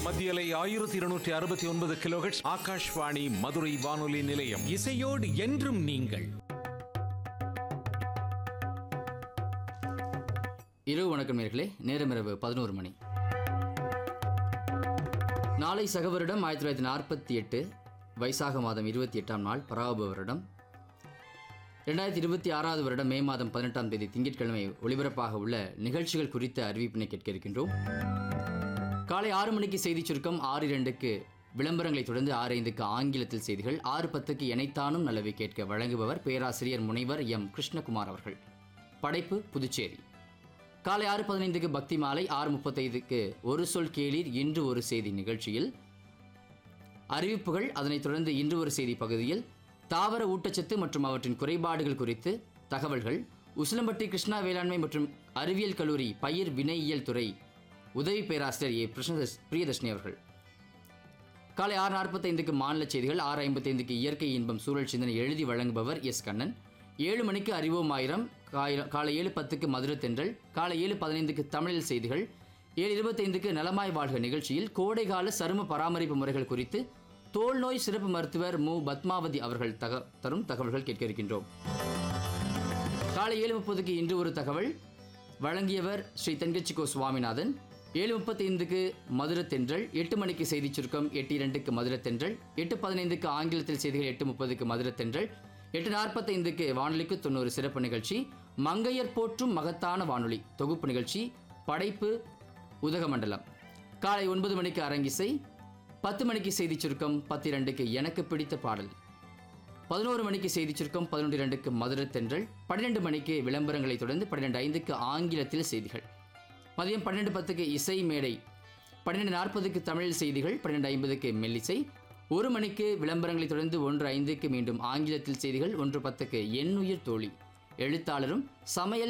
மத்தியலை ஆயிரத்தி இருநூற்றி அறுபத்தி ஒன்பது கிலோஹெட்ஸ் ஆகாஷ்வாணி மதுரை வானொலி நிலையம் இசையோடு என்றும் நீங்கள் இரவு வணக்கம் நேர்களே நேரம் இரவு பதினோரு மணி நாளை சக வருடம் ஆயிரத்தி தொள்ளாயிரத்தி நாற்பத்தி எட்டு வைசாக மாதம் இருபத்தி எட்டாம் நாள் பராப வருடம் ரெண்டாயிரத்தி இருபத்தி ஆறாவது வருடம் மே மாதம் பதினெட்டாம் தேதி திங்கட்கிழமை ஒளிபரப்பாக உள்ள நிகழ்ச்சிகள் குறித்த அறிவிப்பினை கேட்க இருக்கின்றோம் காலை ஆறு மணிக்கு செய்திச் சுருக்கம் ஆறு இரண்டுக்கு விளம்பரங்களை தொடர்ந்து ஆறு ஐந்துக்கு ஆங்கிலத்தில் செய்திகள் ஆறு பத்துக்கு இணைத்தானும் நல்லவை கேட்க வழங்குபவர் பேராசிரியர் முனைவர் எம் கிருஷ்ணகுமார் அவர்கள் படைப்பு புதுச்சேரி காலை ஆறு பதினைந்துக்கு பக்தி மாலை ஆறு முப்பத்தைந்துக்கு ஒரு சொல் கேளீர் இன்று ஒரு செய்தி நிகழ்ச்சியில் அறிவிப்புகள் அதனைத் தொடர்ந்து இன்று ஒரு செய்தி பகுதியில் தாவர ஊட்டச்சத்து மற்றும் அவற்றின் குறைபாடுகள் குறித்து தகவல்கள் உசிலம்பட்டி கிருஷ்ணா வேளாண்மை மற்றும் அறிவியல் கல்லூரி பயிர் வினையியல் துறை உதவி பேராசிரியர் ஏ பிரிஷ- பிரியதர்ஷினி அவர்கள் காலை ஆறு நாற்பத்தைந்துக்கு மாநில செய்திகள் ஆறு ஐம்பத்தைந்துக்கு இயற்கை இன்பம் சூழல் சிந்தனை எழுதி வழங்குபவர் எஸ் கண்ணன் ஏழு மணிக்கு அறிவோம் ஆயிரம் காய்- காலை ஏழு பத்துக்கு மதுரை தென்றல் காலை ஏழு பதினைந்துக்கு தமிழில் செய்திகள் ஏழு இருபத்தைந்துக்கு நலமாய் வாழ்க நிகழ்ச்சியில் கோடைகால சரும பராமரிப்பு முறைகள் குறித்து தோல் நோய் சிறப்பு மருத்துவர் மு பத்மாவதி அவர்கள் தக தரும் தகவல்கள் கேட்க இருக்கின்றோம் காலை ஏழு முப்பதுக்கு இன்று ஒரு தகவல் வழங்கியவர் ஸ்ரீ தென்கட்சிகோ சுவாமிநாதன் ஏழு முப்பத்தைந்துக்கு மதுரை தென்றல் எட்டு மணிக்கு செய்திச் சுருக்கம் எட்டு இரண்டுக்கு மதுரை தென்றல் எட்டு பதினைந்துக்கு ஆங்கிலத்தில் செய்திகள் எட்டு முப்பதுக்கு மதுரை தென்றல் எட்டு நாற்பத்தைந்துக்கு வானொலிக்கு தொண்ணூறு சிறப்பு நிகழ்ச்சி மங்கையர் போற்றும் மகத்தான வானொலி தொகுப்பு நிகழ்ச்சி படைப்பு உதகமண்டலம் காலை ஒன்பது மணிக்கு அரங்கிசை பத்து மணிக்கு செய்திச் சுருக்கம் பத்து இரண்டுக்கு எனக்கு பிடித்த பாடல் பதினோரு மணிக்கு செய்திச் சுருக்கம் பதினொன்று இரண்டுக்கு மதுரை தென்றல் பன்னிரெண்டு மணிக்கு விளம்பரங்களை தொடர்ந்து பன்னிரெண்டு ஐந்துக்கு ஆங்கிலத்தில் செய்திகள் மதியம் பன்னெண்டு பத்துக்கு இசை மேடை பன்னிரெண்டு நாற்பதுக்கு தமிழ் செய்திகள் பன்னிரெண்டு ஐம்பதுக்கு மெல்லிசை ஒரு மணிக்கு விளம்பரங்களை தொடர்ந்து ஒன்று ஐந்துக்கு மீண்டும் ஆங்கிலத்தில் செய்திகள் ஒன்று பத்துக்கு எண்ணுயிர் தோழி எழுத்தாளரும் சமையல்